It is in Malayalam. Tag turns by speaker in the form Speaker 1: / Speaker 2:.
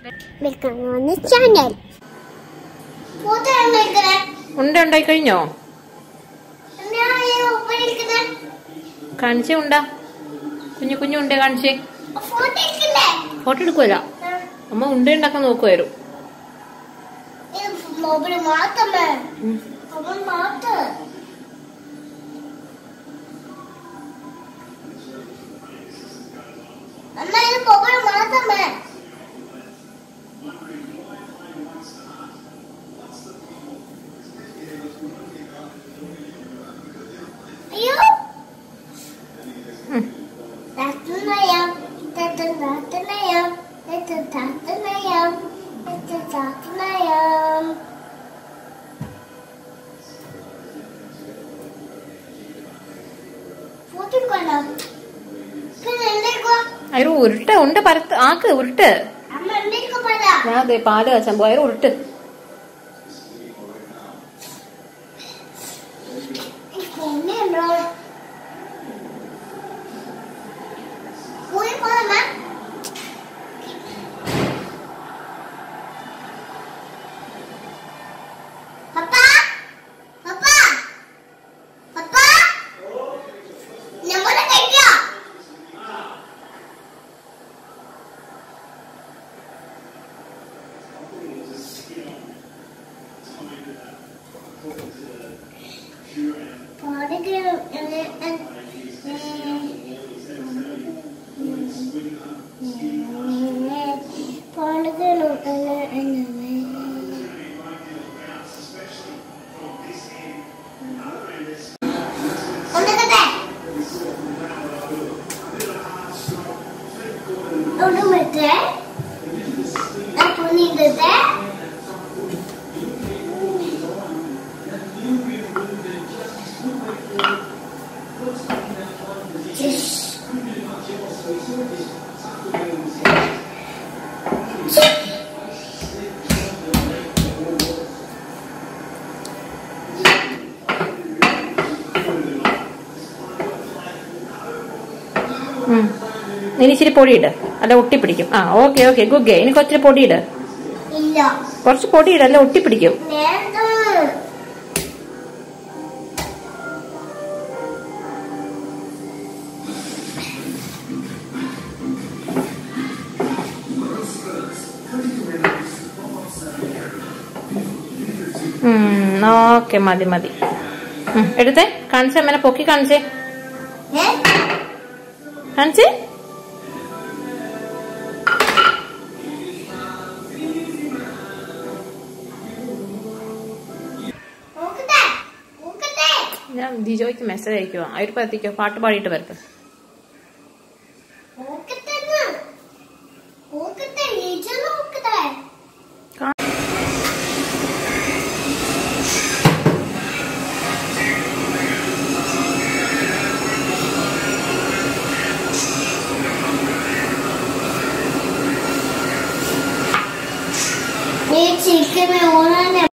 Speaker 1: വെൽക്കം ഓൺ ചാനൽ
Speaker 2: ഉണ്ട ഉണ്ടായി കഴിഞ്ഞോ കാണിച്ചേ ഉണ്ടാ കുഞ്ഞു കുഞ്ഞു ഉണ്ടേ കാണിച്ചേ ഫോട്ടോ എടുക്കുമല്ല അമ്മ ഉണ്ട ഉണ്ടാക്കാൻ നോക്കുമായിരുന്നു
Speaker 1: മൊബൈൽ മാത്രമേ മൊബൈൽ മാത്രം അമ്മ ഇത് മൊബൈൽ മാത്രമേ അയ്യോ താത്തനയം താത്തനയം താത്തനയം താത്തനയം ഫോട്ടോ കൊള്ളാം പിന്നെ എന്തേക്കുവാ
Speaker 2: അയ്യോ ഉരുട്ട് ഉണ്ട് പരത്ത് ആക്ക് ഉരുട്ട്
Speaker 1: അമ്മ എന്തേക്കു പറ
Speaker 2: ഞാൻ ദേ പാല് കാച്ചാൻ പോയ ഉരുട്ട്
Speaker 1: എന്നെയുണ്ടോ പോയി പോകാമ പപ്പാ പപ്പാ പപ്പാ നമ്മളെ കഴിക്കോ പാടുകയും പാടുകയും ഒടുമിട്ട് പുനിങ്ങത്തെ
Speaker 2: ഉം. ഇനി ഇച്ചിരി പൊടിയിട് അല്ല ഒട്ടിപ്പിടിക്കും ആ ഓക്കെ ഓക്കെ ഗുഗേ ഇനി കുറച്ചിരി പൊടിയിട്
Speaker 1: ഇല്ല
Speaker 2: കുറച്ച് പൊടിയിട് അല്ല ഒട്ടിപ്പിടിക്കും
Speaker 1: നേരത്തെ
Speaker 2: ഓക്കെ മതി മതി ഉം, എടുത്തേ കാണിച്ചേ അമ്മനെ പൊക്കി കാണിച്ചേ
Speaker 1: ഏ
Speaker 2: കാണിച്ചേ
Speaker 1: നോക്കട്ടെ നോക്കട്ടെ
Speaker 2: ഞാൻ ജിജോയ്ക്ക് മെസ്സേജ് അയക്കുവാ അവര് പത്തിക്കോ പാട്ട് പാടിയിട്ട് വരട്ടെ
Speaker 1: നോക്കട്ടെ നോക്കട്ടെ നിജം നോക്കട്ടെ ये चिकन में होना